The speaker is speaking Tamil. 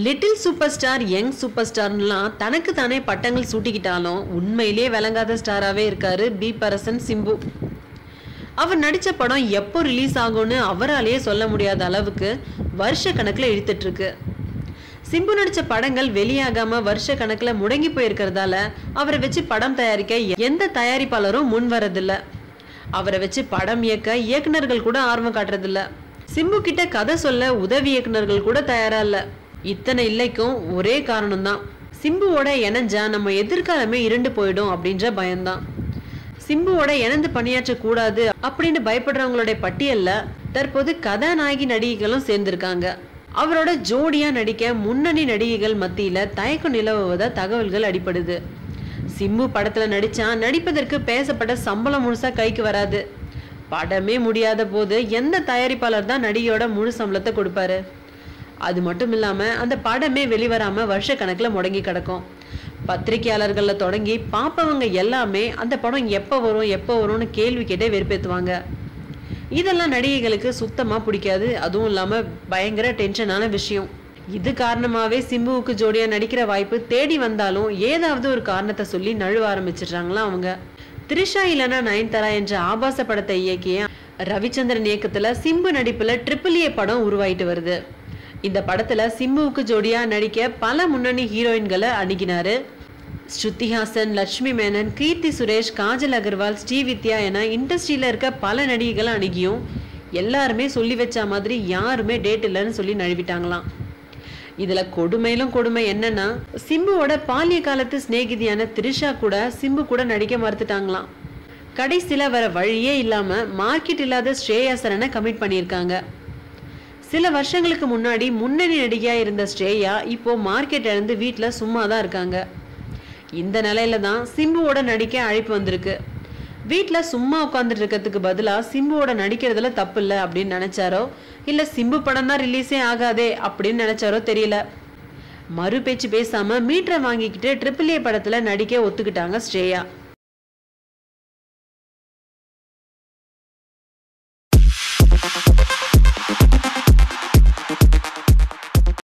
little super star young super ஸ்டார்லாம் தனக்கு தானே பட்டங்கள் சூட்டிக்கிட்டாலும் உண்மையிலேயே விளங்காத ஸ்டாராகவே இருக்காரு பி பரசன் சிம்பு அவர் நடித்த படம் எப்போ ரிலீஸ் ஆகும்னு அவராலேயே சொல்ல முடியாத அளவுக்கு வருஷ கணக்கில் இழுத்துட்டு இருக்கு சிம்பு நடித்த படங்கள் வெளியாகாம வருஷ கணக்கில் முடங்கி போயிருக்கிறதால அவரை வச்சு படம் தயாரிக்க எந்த தயாரிப்பாளரும் முன் வரதில்ல அவரை வச்சு படம் இயக்க இயக்குனர்கள் கூட ஆர்வம் காட்டுறதில்ல சிம்பு கிட்ட கதை சொல்ல உதவி இயக்குனர்கள் கூட தயாரா இல்ல இத்தனை இல்லைக்கும் ஒரே காரணம்தான் சிம்புவோட இணைஞ்சா நம்ம எதிர்காலமே இருண்டு போயிடும் அப்படின்ற பயம்தான் சிம்புவோட இணைந்து பணியாற்ற கூடாது அப்படின்னு பயப்படுறவங்களுடைய பட்டியல்ல தற்போது கதாநாயகி நடிகைகளும் சேர்ந்திருக்காங்க அவரோட ஜோடியா நடிக்க முன்னணி நடிகைகள் மத்தியில தயக்கம் நிலவுவதா தகவல்கள் அடிப்படுது சிம்பு படத்துல நடிச்சா நடிப்பதற்கு பேசப்பட்ட சம்பளம் முழுசா கைக்கு வராது படமே முடியாத போது எந்த தயாரிப்பாளர் தான் நடிகையோட முழு சம்பளத்தை கொடுப்பாரு அது மட்டும் இல்லாம அந்த படமே வெளிவராம வருஷ கணக்குல முடங்கி கிடக்கும் பத்திரிகையாளர்கள்ல தொடங்கி பாப்பவங்க எல்லாமே அந்த படம் எப்போ வரும் எப்போ வரும்னு கேள்வி கேட்டே வெறுப்பேத்துவாங்க இதெல்லாம் நடிகைகளுக்கு சுத்தமா பிடிக்காது அதுவும் இல்லாம பயங்கர டென்ஷனான விஷயம் இது காரணமாவே சிம்புவுக்கு ஜோடியா நடிக்கிற வாய்ப்பு தேடி வந்தாலும் ஏதாவது ஒரு காரணத்தை சொல்லி நழுவ ஆரம்பிச்சிடுறாங்களாம் அவங்க த்ரிஷா இல்லனா நயன்தாரா என்ற ஆபாச படத்தை இயக்கிய ரவிச்சந்திரன் இயக்கத்துல சிம்பு நடிப்புல ட்ரிபிள் ஏ படம் உருவாயிட்டு வருது இந்த படத்துல சிம்புவுக்கு ஜோடியா நடிக்க பல முன்னணி ஹீரோயின்களை அணுகினாரு ஸ்ருதிஹாசன் லட்சுமி மேனன் கீர்த்தி சுரேஷ் காஜல் அகர்வால் ஸ்ரீவித்யா என இண்டஸ்ட்ரியில இருக்க பல நடிகைகளை அணுகியும் எல்லாருமே சொல்லி வச்ச மாதிரி யாருமே டேட் இல்லைன்னு சொல்லி நழுவிட்டாங்களாம் இதுல கொடுமையிலும் கொடுமை என்னன்னா சிம்புவோட பாலிய காலத்து சிநேகிதியான த்ரிஷா கூட சிம்பு கூட நடிக்க மறுத்துட்டாங்களாம் கடைசியில வர வழியே இல்லாம மார்க்கெட் இல்லாத ஸ்ரேயா சரனை கமிட் பண்ணியிருக்காங்க சில வருஷங்களுக்கு முன்னாடி முன்னணி நடிகையா இருந்த ஸ்ரேயா இப்போ மார்க்கெட் இழந்து வீட்டில் சும்மா தான் இருக்காங்க இந்த நிலையில தான் சிம்புவோட நடிக்க அழைப்பு வந்திருக்கு வீட்டில் சும்மா உட்காந்துட்டு இருக்கிறதுக்கு பதிலாக சிம்புவோட நடிக்கிறதுல தப்பு இல்லை அப்படின்னு நினைச்சாரோ இல்லை சிம்பு படம் தான் ரிலீஸே ஆகாதே அப்படின்னு நினைச்சாரோ தெரியல மறு பேச்சு பேசாம மீட்டரை வாங்கிக்கிட்டு ட்ரிபிள் ஏ படத்துல நடிக்க ஒத்துக்கிட்டாங்க ஸ்ரேயா